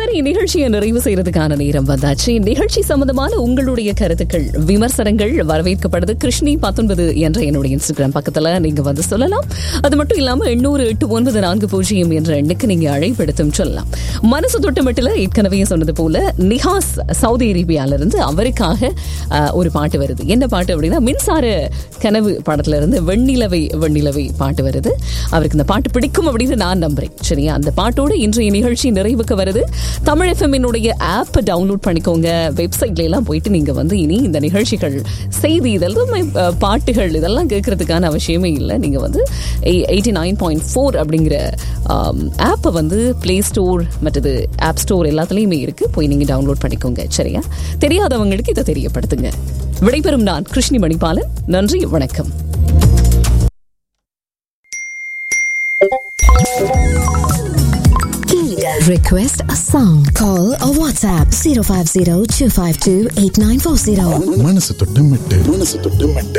சரி நிகழ்ச்சியை நிறைவு செய்யறதுக்கான நேரம் வந்தாச்சு நிகழ்ச்சி சம்பந்தமான உங்களுடைய கருத்துக்கள் விமர்சனங்கள் வரவேற்கப்படுது கிருஷ்ணி பத்தொன்பது என்ற என்னுடைய இன்ஸ்டாகிராம் பக்கத்துல நீங்க வந்து சொல்லலாம் அது மட்டும் இல்லாம எண்ணூறு எட்டு ஒன்பது நான்கு பூஜ்ஜியம் என்ற எண்ணுக்கு நீங்க அழைப்பெடுத்தும் சொல்லலாம் மனசு தொட்டமட்டில் ஏற்கனவே சொன்னது போல நிஹாஸ் சவுதி அரேபியால இருந்து அவருக்காக அஹ், ஒரு பாட்டு வருது என்ன பாட்டு அப்படின்னா மின்சார கனவு படத்துல இருந்து வெண்ணிலவை வெண்ணிலவை பாட்டு வருது அவருக்கு இந்த பாட்டு பிடிக்கும் அப்படின்னு நான் நம்புறேன் சரியா அந்த பாட்டோட இன்றைய நிகழ்ச்சி நிறைவுக்கு வருது தமிழ் எஃப்எம்னுடைய ஆப் டவுன்லோட் பண்ணிக்கோங்க வெப்சைட்ல எல்லாம் போயிட்டு நீங்க வந்து இனி இந்த நிகழ்ச்சிகள் செய்தி இதெல்லாம் அஹ், பாட்டுகள் இதெல்லாம் கேட்கறதுக்கான அவசியமே இல்லை நீங்க வந்து எயிட்டி நைன் பாயிண்ட் ஃபோர் அப்படிங்கிற ஆப்பை வந்து பிளே ஸ்டோர் மற்றது ஆப் ஸ்டோர் எல்லாத்துலேயுமே இருக்கு போய் நீங்க டவுன்லோட் பண்ணிக்கோங்க சரியா தெரியாதவங்களுக்கு இதை தெரியப்படுத்துங்க விடைபெறும் நான் கிருஷ்ணி மணிபாலன் நன்றி வணக்கம் Request a song. Call or WhatsApp 050 252 8940. மனசு தொட்டு மெட்டு மனசு தொட்டு மெட்டு